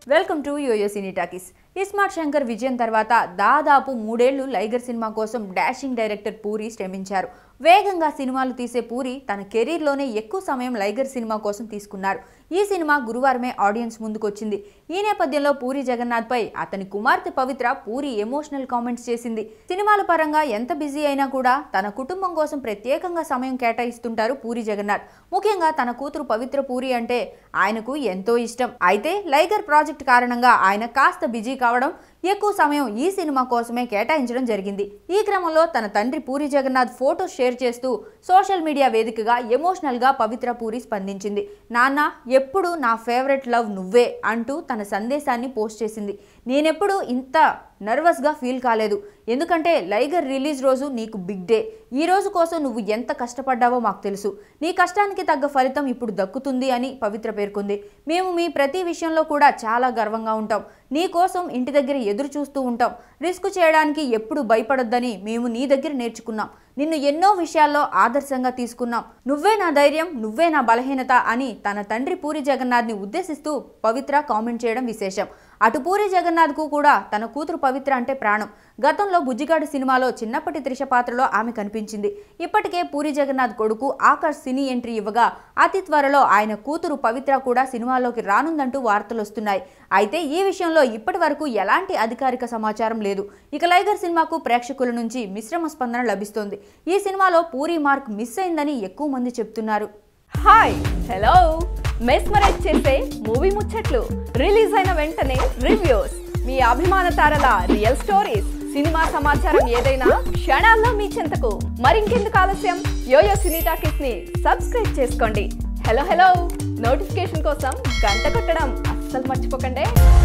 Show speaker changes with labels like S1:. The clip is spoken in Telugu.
S1: welcome to Yoyo cine talkies iSmart Shankar విజయం తర్వాత దాదాపు మూడేళ్లు లైగర్ సినిమా కోసం డాషింగ్ డైరెక్టర్ పూరి శ్రమించారు వేగంగా సినిమాలు తీసే పూరి తన కెరీర్లోనే ఎక్కువ సమయం లైగర్ సినిమా కోసం తీసుకున్నారు ఈ సినిమా గురువారమే ఆడియన్స్ ముందుకొచ్చింది ఈ నేపథ్యంలో పూరి జగన్నాథ్ పై అతని కుమార్తె పవిత్ర పూరి ఎమోషనల్ కామెంట్స్ చేసింది సినిమాల పరంగా ఎంత బిజీ అయినా కూడా తన కుటుంబం కోసం ప్రత్యేకంగా సమయం కేటాయిస్తుంటారు పూరి జగన్నాథ్ ముఖ్యంగా తన కూతురు పవిత్ర పూరి అంటే ఆయనకు ఎంతో ఇష్టం అయితే లైగర్ ప్రాజెక్ట్ కారణంగా ఆయన కాస్త బిజీ కావడం ఎక్కువ సమయం ఈ సినిమా కోసమే కేటాయించడం జరిగింది ఈ క్రమంలో తన తండ్రి పూరి జగన్నాథ్ ఫోటో షేర్ చేస్తూ సోషల్ మీడియా వేదికగా ఎమోషనల్గా పవిత్ర పూరి స్పందించింది నాన్న ఎప్పుడు నా ఫేవరెట్ లవ్ నువ్వే అంటూ తన సందేశాన్ని పోస్ట్ చేసింది నేనెప్పుడు ఇంత నర్వస్గా ఫీల్ కాలేదు ఎందుకంటే లైగర్ రిలీజ్ రోజు నీకు బిగ్ డే ఈ రోజు కోసం నువ్వు ఎంత కష్టపడ్డావో మాకు తెలుసు నీ కష్టానికి తగ్గ ఫలితం ఇప్పుడు దక్కుతుంది అని పవిత్ర పేర్కొంది మేము మీ ప్రతి విషయంలో కూడా చాలా గర్వంగా ఉంటాం నీ కోసం ఇంటి దగ్గర ఎదురు చూస్తూ ఉంటాం రిస్క్ చేయడానికి ఎప్పుడు భయపడొద్దని మేము నీ దగ్గర నేర్చుకున్నాం నిన్ను ఎన్నో విషయాల్లో ఆదర్శంగా తీసుకున్నాం నువ్వే నా ధైర్యం నువ్వే నా బలహీనత అని తన తండ్రి పూరి జగన్నాథ్ని ఉద్దేశిస్తూ పవిత్ర కామెంట్ చేయడం విశేషం అటు పూరి జగన్నాథ్కు కూడా తన కూతురు పవిత్ర అంటే ప్రాణం గతంలో బుజ్జిగాడు సినిమాలో చిన్నప్పటి త్రిష పాత్రలో ఆమె కనిపించింది ఇప్పటికే పూరి జగన్నాథ్ కొడుకు ఆకర్ష్ సినీ ఎంట్రీ ఇవ్వగా అతి త్వరలో ఆయన కూతురు పవిత్ర కూడా సినిమాలోకి రానుందంటూ వార్తలు వస్తున్నాయి అయితే ఈ విషయంలో ఇప్పటి వరకు ఎలాంటి అధికారిక సమాచారం లేదు ఇక లైగర్ సినిమాకు ప్రేక్షకుల నుంచి మిశ్రమ స్పందన లభిస్తోంది ఈ సినిమాలో పూరి మార్క్ మిస్ అయిందని ఎక్కువ మంది చెప్తున్నారు
S2: హాయ్ హలో మెస్మరైజ్ చేసే మూవీ ముచ్చట్లు రిలీజ్ అయిన వెంటనే రివ్యూస్ మీ అభిమాన తారల రియల్ స్టోరీస్ సినిమా సమాచారం ఏదైనా క్షణాల్లో మీ చెంతకు మరింకెందుకు ఆలస్యం యోయో సినీ టాకీస్ ని సబ్స్క్రైబ్ చేసుకోండి హలో హలో నోటిఫికేషన్ కోసం గంట కొట్టడం అస్సలు మర్చిపోకండి